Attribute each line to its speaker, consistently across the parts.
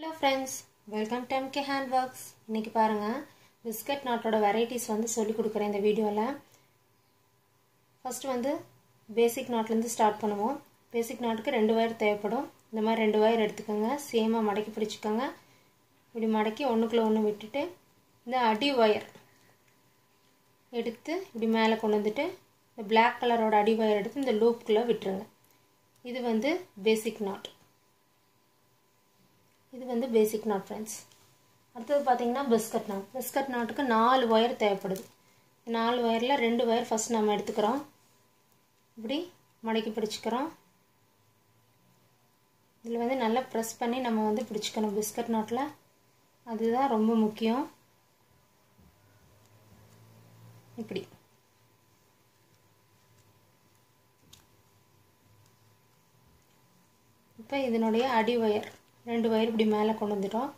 Speaker 1: hello friends welcome to MK hand works இன்றைக்கி பாருங்கள் biscuit நாட்டோட வெரைட்டிஸ் வந்து சொல்லிக் கொடுக்குறேன் இந்த வீடியோவில் ஃபஸ்ட்டு வந்து பேசிக் நாட்லேருந்து ஸ்டார்ட் பண்ணுவோம் பேசிக் நாட்டுக்கு ரெண்டு வயர் தேவைப்படும் இந்த மாதிரி ரெண்டு வயர் எடுத்துக்கோங்க சேமாக மடக்கி பிடிச்சிக்கோங்க இப்படி மடக்கி ஒன்றுக்குள்ளே ஒன்று விட்டுட்டு இந்த அடி ஒயர் எடுத்து இப்படி மேலே கொண்டு வந்துட்டு இந்த பிளாக் கலரோட அடி ஒயர் எடுத்து இந்த லூப்புக்குள்ளே விட்டுருங்க இது வந்து பேசிக் நாட் இது வந்து பேசிக் நாட் ஃப்ரெண்ட்ஸ் அடுத்தது பார்த்தீங்கன்னா பிஸ்கட் நாட் பிஸ்கட் நாட்டுக்கு நாலு ஒயர் தேவைப்படுது நாலு ஒயரில் ரெண்டு ஒயர் ஃபஸ்ட் நம்ம எடுத்துக்கிறோம் இப்படி மடக்கி பிடிச்சிக்கிறோம் இதில் வந்து நல்லா ப்ரெஸ் பண்ணி நம்ம வந்து பிடிச்சிக்கணும் பிஸ்கட் நாட்டில் அதுதான் ரொம்ப முக்கியம் இப்படி இப்போ இதனுடைய அடி ஒயர் ரெண்டு ஒயர் இப்படி மேலே கொண்டு வந்துட்டோம்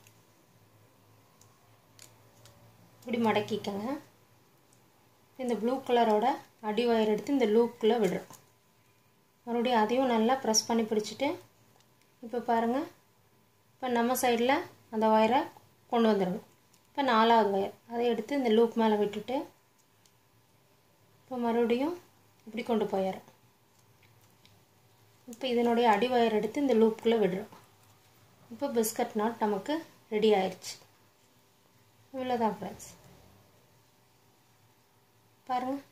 Speaker 1: இப்படி மடக்கிக்கங்க இந்த ப்ளூ கலரோட அடி ஒயர் எடுத்து இந்த லூப்புக்குள்ளே விடுறோம் மறுபடியும் அதையும் நல்லா ப்ரெஸ் பண்ணி பிடிச்சிட்டு இப்போ பாருங்கள் இப்போ நம்ம சைடில் அந்த ஒயரை கொண்டு வந்துடணும் இப்போ நாலாவது ஒயர் அதை எடுத்து இந்த லூப் மேலே விட்டுட்டு இப்போ மறுபடியும் இப்படி கொண்டு போயிடுறோம் இப்போ இதனுடைய அடி ஒயர் எடுத்து இந்த லூப்புக்குள்ளே விடுறோம் இப்போ பிஸ்கட் நாட் நமக்கு ரெடி ஆயிடுச்சு இவ்வளோதான் ஃப்ரெண்ட்ஸ் பாருங்கள்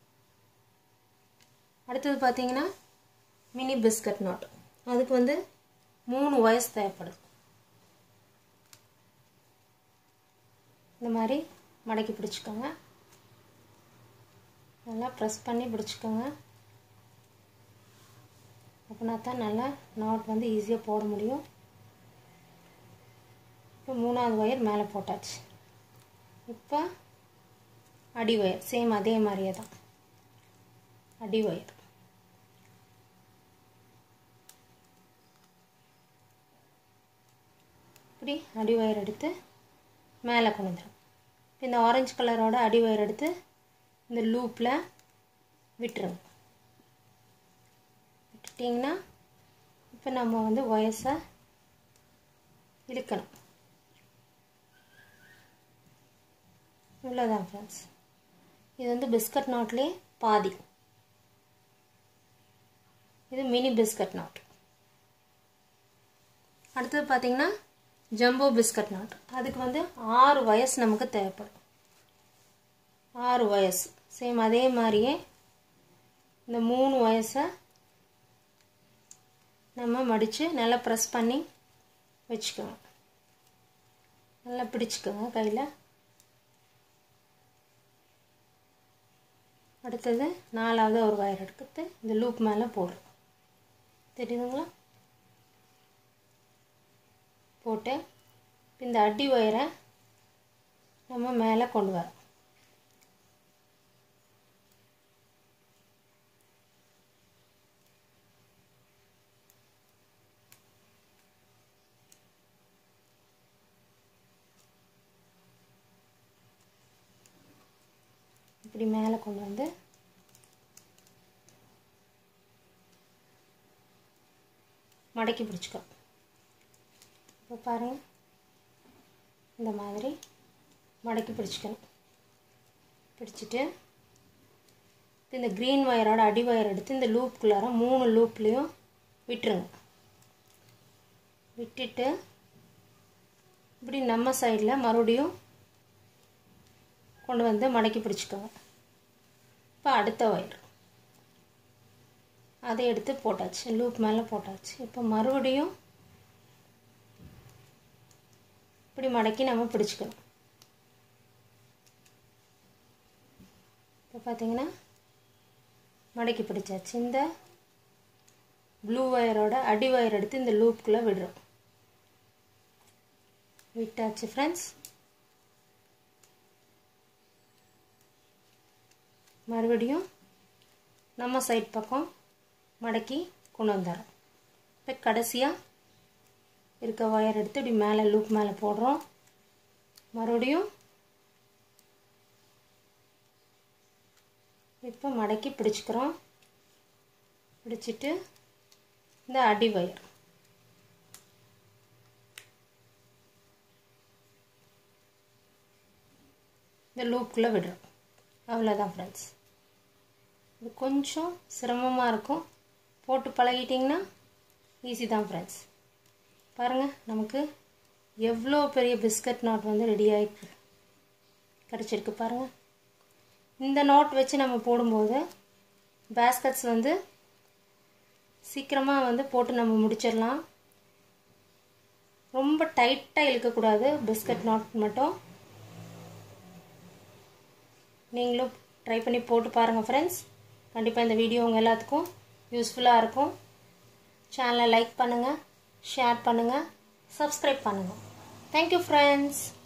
Speaker 1: அடுத்தது பார்த்தீங்கன்னா மினி பிஸ்கட் நாட் அதுக்கு வந்து மூணு வயசு தேவைப்படுது இந்த மாதிரி மடக்கி பிடிச்சிக்கோங்க நல்லா ப்ரெஸ் பண்ணி பிடிச்சிக்கோங்க அப்படின்னா தான் நல்லா நாட் வந்து ஈஸியாக போட முடியும் இப்போ மூணாவது ஒயர் மேலே போட்டாச்சு இப்போ அடி ஒயர் சேம் அதே மாதிரியே தான் அடி ஒயர் இப்படி அடி ஒயர் எடுத்து மேலே கொண்டு வந்துடும் இந்த ஆரஞ்சு கலரோட அடி ஒயர் எடுத்து இந்த லூப்பில் விட்டுருங்க விட்டுட்டிங்கன்னா இப்போ நம்ம வந்து ஒயர்ஸை இழுக்கணும் இவ்வளோதான் ஃப்ரெண்ட்ஸ் இது வந்து பிஸ்கட் நாட்லேயே பாதி இது மினி பிஸ்கட் நாட் அடுத்தது பார்த்தீங்கன்னா ஜம்போ பிஸ்கட் நாட் அதுக்கு வந்து ஆறு வயசு நமக்கு தேவைப்படும் ஆறு வயசு சேம் அதே மாதிரியே இந்த மூணு வயசை நம்ம மடித்து நல்லா ப்ரெஸ் பண்ணி வச்சுக்கோங்க நல்லா பிடிச்சிக்கோங்க கையில் அடுத்தது நாலாவது ஒரு வயர் எடுத்து இந்த லூப் மேலே போடுறோம் தெரியுதுங்களா போட்டு இந்த அடி ஒயரை நம்ம மேலே கொண்டு வரோம் இப்படி மேலே கொண்டு வந்து மடக்கி பிடிச்சிக்கோ இப்போ பாருங்கள் இந்த மாதிரி மடக்கி பிடிச்சிக்கணும் பிடிச்சிட்டு இந்த க்ரீன் ஒயரோட அடி ஒயர் எடுத்து இந்த லூப்புக்குள்ளார மூணு லூப்லேயும் விட்டுருங்க விட்டுட்டு இப்படி நம்ம சைடில் மறுபடியும் கொண்டு வந்து மடக்கி பிடிச்சிக்கோங்க இப்போ அடுத்த ஒயர் அதை எடுத்து போட்டாச்சு லூப் மேலே போட்டாச்சு இப்போ மறுபடியும் இப்படி மடக்கி நம்ம பிடிச்சிக்கணும் இப்போ பார்த்தீங்கன்னா மடக்கி பிடிச்சாச்சு இந்த ப்ளூ ஒயரோட அடி ஒயர் எடுத்து இந்த லூப்புக்குள்ளே விடுறோம் விட்டாச்சு ஃப்ரெண்ட்ஸ் மறுபடியும் நம்ம சைட் பக்கம் மடக்கி கொண்டு வந்துடுறோம் இப்போ கடைசியாக இருக்க ஒயர் எடுத்து இப்படி மேலே லூப் மேலே போடுறோம் மறுபடியும் இப்போ மடக்கி பிடிச்சிக்கிறோம் பிடிச்சிட்டு இந்த அடி ஒயர் இந்த லூப்புக்குள்ளே விடுறோம் அவ்வளோதான் ஃப்ரெண்ட்ஸ் இது கொஞ்சம் சிரமமாக இருக்கும் போட்டு பழகிட்டிங்கன்னா ஈஸி தான் ஃப்ரெண்ட்ஸ் பாருங்கள் நமக்கு எவ்வளோ பெரிய பிஸ்கட் நாட் வந்து ரெடி ஆகிருக்கு கிடச்சிருக்கு பாருங்கள் இந்த நாட் வச்சு நம்ம போடும்போது பேஸ்கட்ஸ் வந்து சீக்கிரமாக வந்து போட்டு நம்ம முடிச்சிடலாம் ரொம்ப டைட்டாக இழுக்கக்கூடாது பிஸ்கட் நாட் மட்டும் நீங்களும் ட்ரை பண்ணி போட்டு பாருங்கள் ஃப்ரெண்ட்ஸ் கண்டிப்பாக இந்த வீடியோ உங்கள் எல்லாத்துக்கும் யூஸ்ஃபுல்லாக இருக்கும் சேனலை லைக் பண்ணுங்கள் ஷேர் பண்ணுங்கள் சப்ஸ்கிரைப் பண்ணுங்கள் தேங்க்யூ ஃப்ரெண்ட்ஸ்